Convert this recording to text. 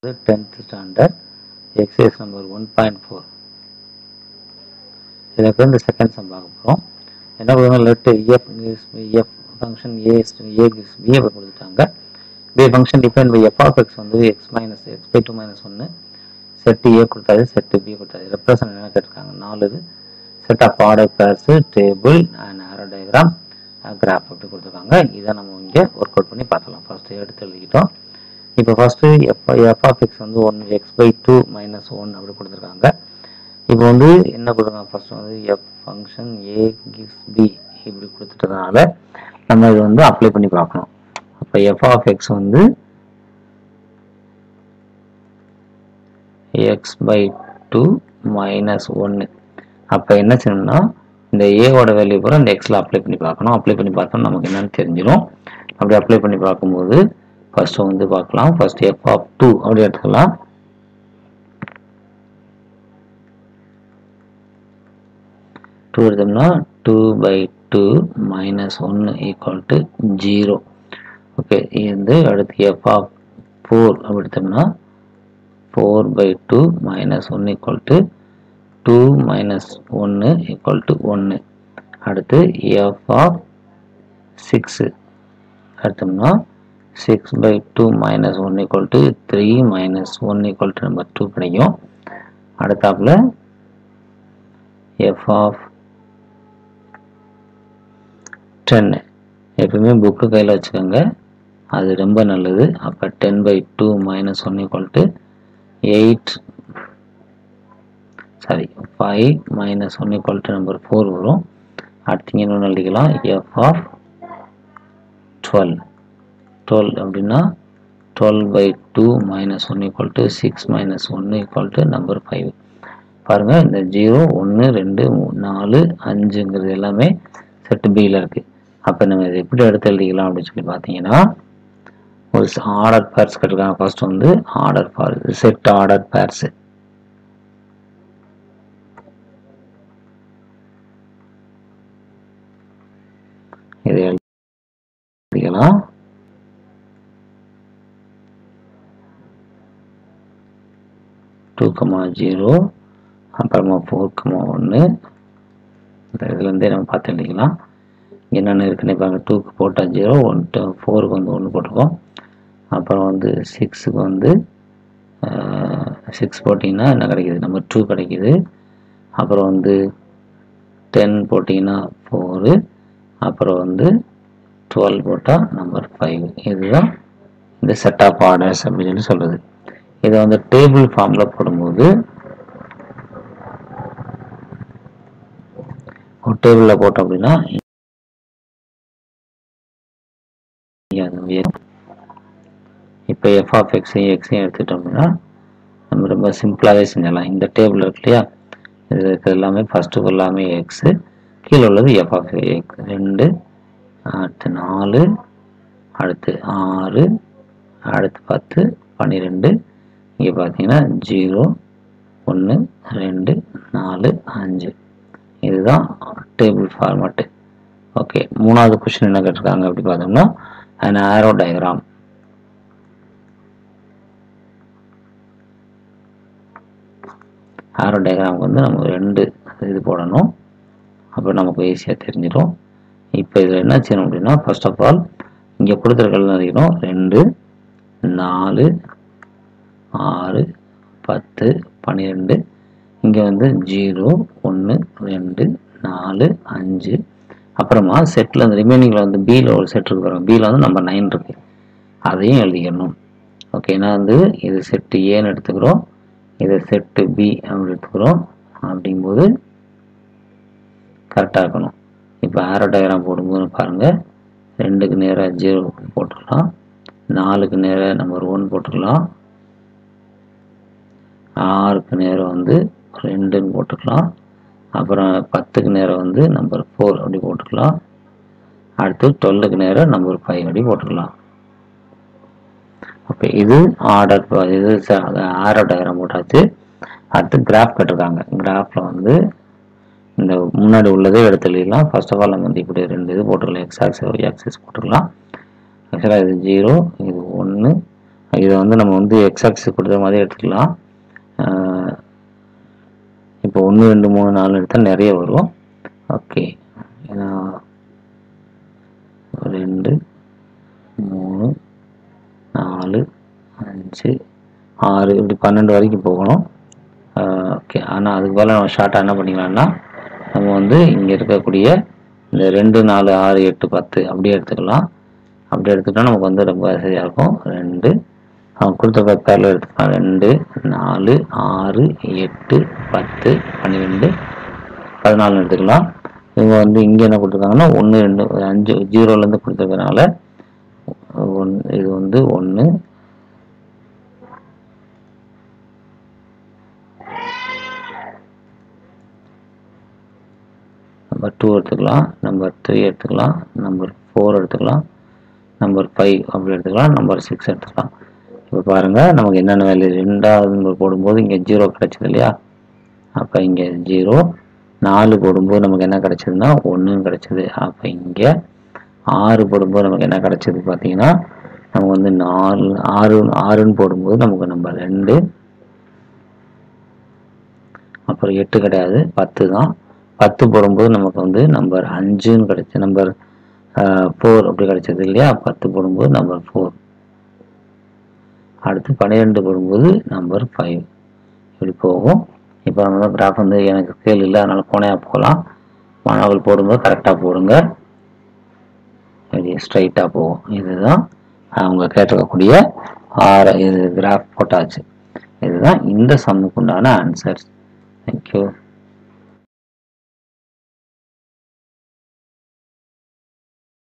10th standard exercise number 1.4 இதுக்கு வந்து second sum பார்க்க போகிறோம் என்ன பண்ணுவோம் let f f function A A gives B கொடுத்துட்டாங்க B function define by f of x வந்து x minus x by two minus ஒன்று செட்டு ஏ கொடுத்தாது செட்டு பி கொடுத்தாது ரெப்ரசன்ட் என்ன கேட்டிருக்காங்க நாலு இது set of order pairs table and arrow diagram graph அப்படி கொடுத்துருக்காங்க இதை நம்ம இங்கே ஒர்க் அவுட் பண்ணி பார்க்கலாம் ஃபஸ்ட்டு எடுத்து எழுதிக்கிட்டோம் இப்போ first f f of x வந்து one x by two minus one அப்படி கொடுத்துருக்காங்க இப்போ வந்து என்ன கொடுக்குறாங்க ஃபர்ஸ்ட் வந்து f function A gives B இப்படி கொடுத்துட்டதுனால நம்ம இது வந்து அப்ளை பண்ணி பார்க்கணும் அப்போ எஃப் ஆஃப் எக்ஸ் வந்து எக்ஸ் பை டூ மைனஸ் ஒன்று அப்போ என்ன செய்யணும்னா இந்த ஏவோட வேல்யூ பூரா இந்த எக்ஸில் அப்ளை பண்ணி பார்க்கணும் அப்ளை பண்ணி பார்த்தோம் நமக்கு என்னன்னு தெரிஞ்சிடும் அப்படி அப்ளை பண்ணி பார்க்கும்போது ஃபர்ஸ்ட் வந்து பார்க்கலாம் ஃபர்ஸ்ட் எஃப் ஆஃப் டூ அப்படி எடுத்துக்கலாம் டூ எடுத்தோம்னா டூ பை டூ மைனஸ் ஒன்று ஈக்குவல் டு ஜீரோ ஓகே இது வந்து அடுத்து எஃப் ஆஃப் ஃபோர் அப்படி எடுத்தோம்னா ஃபோர் பை டூ மைனஸ் ஒன்று ஈக்குவல் டு டூ மைனஸ் ஒன்று ஈக்குவல் டு ஒன்று அடுத்து எஃப் ஆஃப் சிக்ஸு எடுத்தோம்னா six by two minus one equal to three minus one equal to number two கிடைக்கும் அடுத்தாப்புல எஃப் ஆஃப் டென்னு எப்பவுமே புக்கு கையில் வச்சுக்கோங்க அது ரொம்ப நல்லது அப்போ ten by two minus one equal to eight sorry five minus one equal to number four வரும் அடுத்து இன்னொன்று எழுதிக்கலாம் எஃப் ஆஃப் டுவெல் டுவெல் அப்படின்னா twelve by two minus one equal to six minus ஒன்று ஈக்குவல் டு நம்பர் ஃபைவ் பாருங்கள் இந்த zero ஒன்று ரெண்டு நாலு அஞ்சுங்கிறது எல்லாமே செட்டு பியில் இருக்குது அப்போ நம்ம இதை எப்படி எடுத்து எழுதிக்கலாம் அப்படின்னு சொல்லி பார்த்தீங்கன்னா ஒரு ஆர்டர் பேர்ஸ் கட்டிருக்காங்க ஃபர்ஸ்ட் வந்து order pair set order pairs இதை எழுதிக்கலாம் டூ கமா ஜீரோ அப்புறமா ஃபோர் கமா ஒன்று இந்த இதுலேருந்தே நம்ம பார்த்து எழுதிக்கலாம் என்னென்ன இருக்குன்னு பாருங்க டூக்கு போட்டால் ஜீரோ ஒன் டூ ஃபோருக்கு வந்து ஒன்று போட்டிருக்கோம் அப்புறம் வந்து சிக்ஸுக்கு வந்து சிக்ஸ் போட்டிங்கன்னா என்ன கிடைக்கிது நம்பர் டூ கிடைக்கிது அப்புறம் வந்து டென் போட்டிங்கன்னா ஃபோரு அப்புறம் வந்து டுவெல் போட்டால் நம்பர் ஃபைவ் இதுதான் இந்த செட் ஆஃப் ஆர்டர்ஸ் அப்படின்னு சொல்லி சொல்கிறது இதை வந்து டேபிள் ஃபார்மில் போடும்போது ஒரு டேபிளில் போட்டோம் அப்படின்னா இப்போ எஃப் ஆஃப் எக்ஸையும் எக்ஸையும் எடுத்துட்டோம் அப்படின்னா நம்ம ரொம்ப சிம்பிளாகவே செஞ்சிடலாம் இந்த டேபிள் இருக்கு இல்லையா இது இருக்கிறது எல்லாமே ஃபஸ்ட்டு எல்லாமே எக்ஸு கீழே உள்ளது எஃப் ஆஃப் எக்ஸ் ரெண்டு அடுத்து நாலு அடுத்து ஆறு அடுத்து பத்து பன்னிரெண்டு இங்கே பார்த்தீங்கன்னா ஜீரோ ஒன்று ரெண்டு நாலு அஞ்சு இதுதான் டேபிள் ஃபார்மேட்டு ஓகே மூணாவது கொஷின் என்ன கேட்டிருக்காங்க அப்படி பார்த்தோம்னா அண்ட் ஆரோ டயக்ராம் ஆரோ டயக்ராமுக்கு வந்து நம்ம ரெண்டு இது போடணும் அப்போ நமக்கு ஈஸியாக தெரிஞ்சிடும் இப்போ இதில் என்ன செய்யணும் அப்படின்னா ஃபர்ஸ்ட் ஆஃப் ஆல் இங்கே கொடுத்துருக்கிறது அதிகம் ரெண்டு நாலு ஆறு பத்து பன்னிரெண்டு இங்கே வந்து ஜீரோ ஒன்று ரெண்டு நாலு அஞ்சு அப்புறமா செட்டில் வந்து ரிமைனிங்கில் வந்து பியில் ஒரு செட் இருக்கு பாருங்க பியில் வந்து நம்பர் நைன் இருக்குது அதையும் எழுதிக்கணும் ஓகேனா வந்து இது செட்டு ஏன்னு எடுத்துக்கிறோம் இதை செட்டு பி அப்படி எடுத்துக்கிறோம் அப்படிங்கும்போது கரெக்டாக இருக்கணும் இப்போ ஆரோ டயக்ராம் போடும்போது பாருங்கள் ரெண்டுக்கு நேராக ஜீரோ போட்டுக்கலாம் நாலுக்கு நேராக நம்பர் ஒன் போட்டுக்கலாம் ஆறுக்கு நேரம் வந்து ரெண்டுன்னு போட்டுக்கலாம் அப்புறம் பத்துக்கு நேரம் வந்து நம்பர் ஃபோர் அப்படி போட்டுக்கலாம் அடுத்து டுவெல்லுக்கு நேரம் நம்பர் ஃபைவ் அப்படி போட்டுக்கலாம் ஓகே இது ஆர்டர் இது ஆரோ டயக்ராம் போட்டாச்சு அடுத்து கிராஃப் கட்டிருக்காங்க கிராஃபில் வந்து இந்த முன்னாடி உள்ளதே எடுத்து எழுதிடலாம் ஃபர்ஸ்ட் ஆஃப் ஆல் நம்ம வந்து இப்படி ரெண்டு இது போட்டுக்கலாம் எக்ஸ் ஆக்சிஸ் ஒய் ஆக்சிஸ் போட்டுக்கலாம் ஆக்சுவலாக இது ஜீரோ இது ஒன்று இதை வந்து நம்ம வந்து எக்ஸ் ஆக்சிஸ் கொடுத்த மாதிரி எடுத்துக்கலாம் ஆஹ் இப்போ ஒன்று ரெண்டு மூணு நாலு எடுத்தால் நிறைய வரும் ஓகே ஏன்னா ரெண்டு மூணு நாலு அஞ்சு ஆறு இப்படி பன்னெண்டு வரைக்கும் போகணும் ஓகே ஆனால் அதுக்கு பதிலா நம்ம ஷார்ட்டாக என்ன பண்ணிக்கலாம்னா நம்ம வந்து இங்கே இருக்கக்கூடிய இந்த ரெண்டு நாலு ஆறு எட்டு பத்து அப்படியே எடுத்துக்கலாம் அப்படி எடுத்துக்கிட்டா நமக்கு வந்து ரொம்ப வசதியாக இருக்கும் ரெண்டு அவன் கொடுத்த பேரில் எடுத்துக்கலாம் ரெண்டு நாலு ஆறு எட்டு பத்து பன்னிரெண்டு பதினாலு எடுத்துக்கலாம் இவங்க வந்து இங்கே என்ன கொடுத்துருக்காங்கன்னா ஒன்று ரெண்டு ஒரு அஞ்சு ஜீரோலேருந்து கொடுத்துருக்கனால ஒன் இது வந்து ஒன்று நம்பர் டூ எடுத்துக்கலாம் நம்பர் த்ரீ எடுத்துக்கலாம் நம்பர் ஃபோர் எடுத்துக்கலாம் நம்பர் ஃபைவ் அப்படி எடுத்துக்கலாம் நம்பர் சிக்ஸ் எடுத்துக்கலாம் இப்போ பாருங்கள் நமக்கு என்னென்ன வேல்யூ ரெண்டாவது நம்பர் போடும்போது இங்கே ஜீரோ கிடச்சிது இல்லையா அப்போ இங்கே ஜீரோ நாலு போடும்போது நமக்கு என்ன கிடச்சிதுன்னா ஒன்றுன்னு கிடச்சிது அப்போ இங்கே ஆறு போடும்போது நமக்கு என்ன கிடச்சிது பார்த்தீங்கன்னா நமக்கு வந்து நாலு ஆறு ஆறுன்னு போடும்போது நமக்கு நம்பர் ரெண்டு அப்புறம் எட்டு கிடையாது பத்து தான் பத்து போடும்போது நமக்கு வந்து நம்பர் அஞ்சுன்னு கிடைச்சி நம்பர் ஃபோர் அப்படி கிடைச்சது இல்லையா பத்து போடும்போது நம்பர் ஃபோர் அடுத்து பன்னிரெண்டு போடும்போது நம்பர் ஃபைவ் இப்படி போகும் இப்போ நம்ம கிராஃப் வந்து எனக்கு ஸ்கேல் இல்லை அதனால் கோணையாக போகலாம் மாணவர்கள் போடும்போது கரெக்டாக போடுங்க இது ஸ்ட்ரைட்டாக போகும் இதுதான் அவங்க கேட்டிருக்கக்கூடிய ஆறு இது கிராஃப் போட்டாச்சு இதுதான் இந்த சம்முக்கு உண்டான ஆன்சர்ஸ் தேங்க்யூ